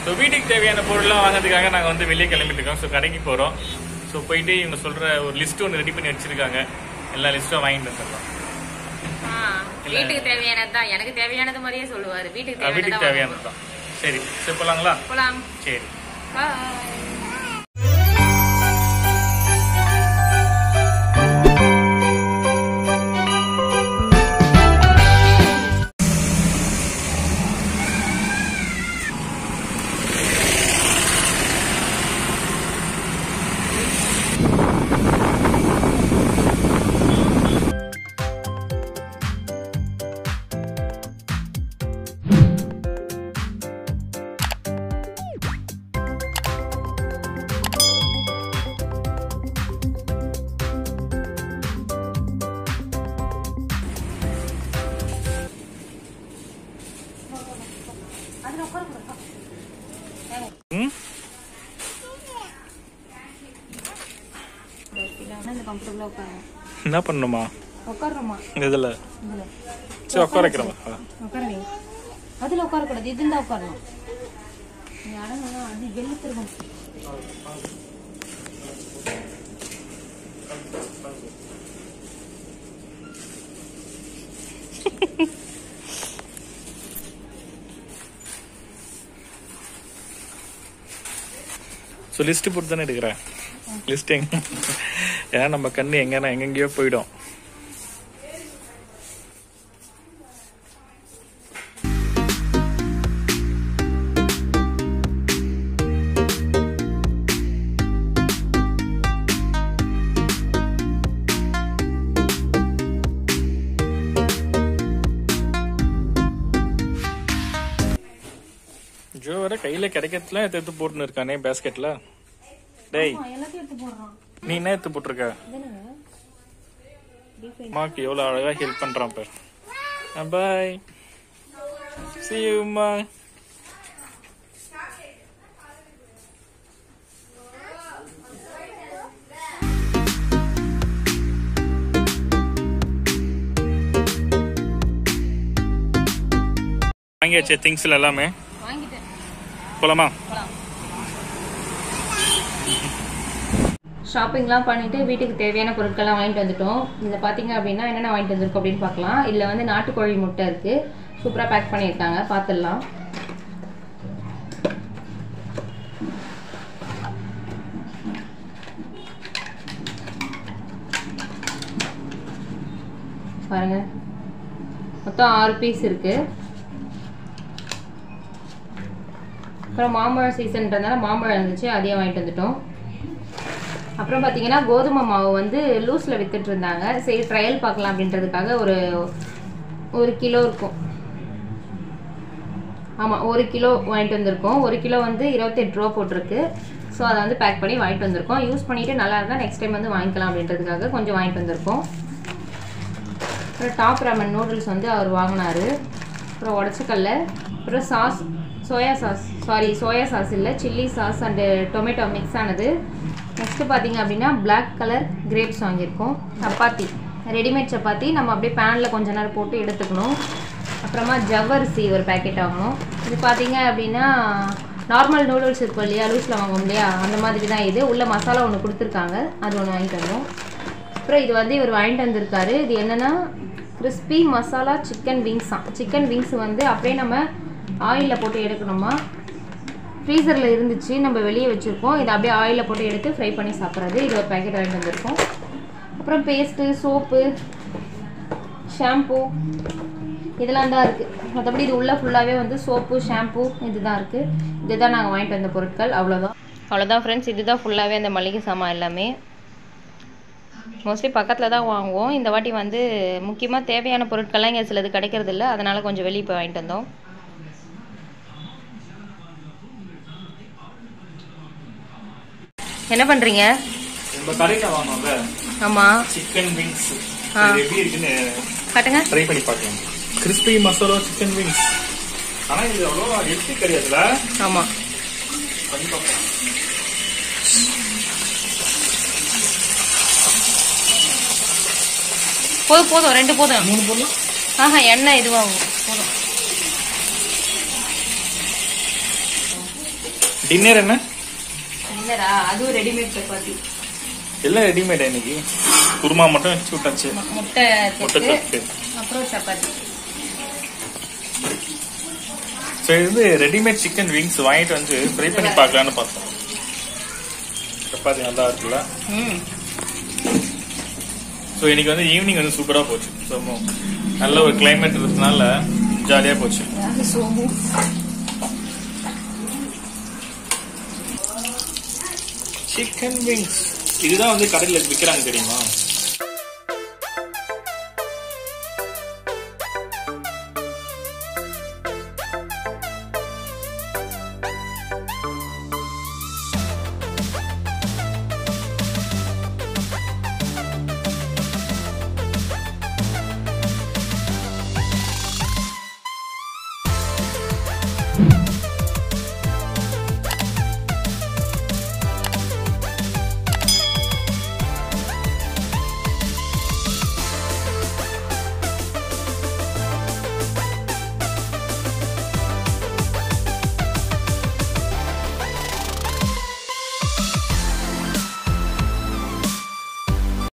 So வீட்டுக்கு தேவையான பொருள்லாம் வாங்குறதுக்காக நாங்கள் வந்து வெளியே கிளம்பிட்டு இருக்கோம் ஸோ கடைக்கு போகிறோம் ஸோ போயிட்டு இவங்க சொல்கிற ஒரு லிஸ்ட் ஒன்று ரெடி பண்ணி வச்சிருக்காங்க எல்லா லிஸ்ட்டும் வாங்கிட்டு வந்துடலாம் ஆ, வீட்டுக்கு தேவையானது தான் எனக்கு தேவையானது மாதிரியே சொல்லுவாரு வீட்டுக்கு அஹ் வீட்டுக்கு தேவையானது தேவையானது தான் சரி சரி போலாங்களா போலாம் சரி Bye. ம் கம்ஃபர்டபுளா உட்காரு என்ன பண்ணணுமா உட்காருமா இந்த இதில் இதுல சரி உட்கார வைக்கிறோமா உட்காருங்க அதுல உட்காரக்கூடாது இதுல உட்காரணும் நீ அடங்கா அது வெளில திரும்பணும் ஸோ லிஸ்ட்டு போட்டு தானே எடுக்கிறேன் லிஸ்ட் எங்க ஏன்னா நம்ம கண்ணு எங்கன்னா எங்கெங்கேயோ போயிடும் ஜோ வேற கையில கிடைக்கிறதுலாம் எடுத்து எடுத்து போட்டுன்னு இருக்கானே பேஸ்கெட்ல டேய் எல்லாத்தையும் எடுத்து போடுறான் நீ என்ன எடுத்து போட்டிருக்க இதுனுங்க அம்மாக்கு எவ்வளவு அழகா ஹெல்ப் பண்றான் பார் பாய் see you அம்மா வாங்கியாச்சு திங்ஸ்ல எல்லாமே வாங்கிட்டேன் போலாமா போலாம் ஷாப்பிங்லாம் பண்ணிட்டு வீட்டுக்கு தேவையான பொருட்கள்லாம் வாங்கிட்டு வந்துட்டோம் இதில் பார்த்தீங்க அப்படின்னா என்னென்ன வாங்கிட்டு வந்திருக்கோம் அப்படின்னு பார்க்கலாம் இதில் வந்து நாட்டுக்கோழி முட்டை இருக்குது சூப்பராக பேக் பண்ணியிருக்காங்க பார்த்துடலாம் பாருங்க மொத்தம் ஆறு பீஸ் இருக்குது அப்புறம் மாம்பழம் சீசன்றதுனால மாம்பழம் இருந்துச்சு அதையும் வாங்கிட்டு வந்துட்டோம் அப்புறம் பார்த்தீங்கன்னா கோதுமை மாவு வந்து லூஸில் வித்துட்டு இருந்தாங்க சரி ட்ரையல் பார்க்கலாம் அப்படின்றதுக்காக ஒரு ஒரு கிலோ இருக்கும் ஆமாம் ஒரு கிலோ வாங்கிட்டு வந்திருக்கோம் ஒரு கிலோ வந்து இருபத்தெட்டு ரூபா போட்டிருக்கு ஸோ அதை வந்து பேக் பண்ணி வாங்கிட்டு வந்திருக்கோம் யூஸ் பண்ணிவிட்டு நல்லா இருந்தால் நெக்ஸ்ட் டைம் வந்து வாங்கிக்கலாம் அப்படின்றதுக்காக கொஞ்சம் வாங்கிட்டு வந்திருக்கோம் அப்புறம் டாப் ராமன் நூடுல்ஸ் வந்து அவர் வாங்கினாரு அப்புறம் உடச்சக்கல்ல அப்புறம் sauce soya sauce sorry soya sauce இல்லை chilli sauce and tomato mix ஆனது நெக்ஸ்ட்டு பார்த்தீங்க அப்படின்னா Black கலர் கிரேப்ஸ் வாங்கியிருக்கோம் சப்பாத்தி ரெடிமேட் சப்பாத்தி நம்ம அப்படியே பேனில் கொஞ்ச நேரம் போட்டு எடுத்துக்கணும் அப்புறமா ஜவ்வரிசி ஒரு பேக்கெட் வாங்கணும் இது பார்த்தீங்க அப்படின்னா நார்மல் நூடுல்ஸ் இருக்கும் இல்லையா லூஸில் வாங்குவோம் இல்லையா அந்த மாதிரி தான் இது உள்ள மசாலா ஒன்று கொடுத்துருக்காங்க அது ஒன்று வாங்கிட்டு வந்தோம் அப்புறம் இது வந்து இவர் வாங்கிட்டு வந்திருக்காரு இது என்னன்னா கிறிஸ்பி மசாலா சிக்கன் விங்ஸாம் சிக்கன் விங்ஸ் வந்து அப்படியே நம்ம ஆயிலில் போட்டு எடுக்கணுமா ஃப்ரீசரில் இருந்துச்சு நம்ம வெளியே வச்சுருக்கோம் இதை அப்படியே ஆயிலில் போட்டு எடுத்து ஃப்ரை பண்ணி சாப்பிட்றது இது ஒரு பேக்கெட் வாங்கிட்டு வந்திருக்கோம் அப்புறம் பேஸ்ட்டு சோப்பு ஷாம்பு இதெல்லாம் தான் இருக்குது மற்றபடி இது உள்ளே ஃபுல்லாகவே வந்து சோப்பு ஷாம்பு இதுதான் இருக்குது இதுதான் நாங்கள் வாங்கிட்டு வந்த பொருட்கள் அவ்வளோதான் அவ்வளோதான் ஃப்ரெண்ட்ஸ் இதுதான் ஃபுல்லாகவே அந்த மளிகை சாமான் எல்லாமே மோஸ்ட்லி பக்கத்தில் தான் வாங்குவோம் இந்த வாட்டி வந்து முக்கியமாக தேவையான பொருட்கள்லாம் இங்கே சிலது கிடைக்கிறது இல்லை அதனால் கொஞ்சம் வெளியே போய் வாங்கிட்டு வந்தோம் என்ன பண்ணுறீங்க நம்ம கடையில் வாங்கினோம்ல ஆமாம் சிக்கன் விங்ஸ் ஆ. எப்படி இருக்குன்னு காட்டுங்க ட்ரை பண்ணி பார்க்கலாம் கிறிஸ்பி மசாலா சிக்கன் விங்ஸ் ஆனா இது அவ்வளோ ஹெல்த்தி கிடையாதுல ஆமாம் பண்ணி பார்க்கலாம் போதும் போதும் ரெண்டு போதும் மூணு போடலாம் ஆஹா எண்ணெய் இதுவாகும் போதும் டின்னர் என்ன இல்லடா அதுவும் ரெடிமேட் சப்பாத்தி எல்லாம் ரெடிமேட் இன்னைக்கு குருமா மட்டும் வச்சு விட்டாச்சு முட்டை முட்டை தொக்கு தொக்கு அப்புறம் சப்பாத்தி ஸோ இது வந்து ரெடிமேட் சிக்கன் விங்ஸ் வாங்கிட்டு வந்து ஃப்ரை பண்ணி பார்க்கலான்னு பார்த்தோம் சப்பாத்தி நல்லா இருக்குல்ல ம் ஸோ இன்னைக்கு வந்து ஈவினிங் வந்து சூப்பராக போச்சு ஸோ நல்ல ஒரு கிளைமேட் இருந்ததுனால ஜாலியாக போச்சு அது சோமு சிக்கன் விங்ஸ் இதுதான் வந்து கடையில் விற்கிறாங்க தெரியுமா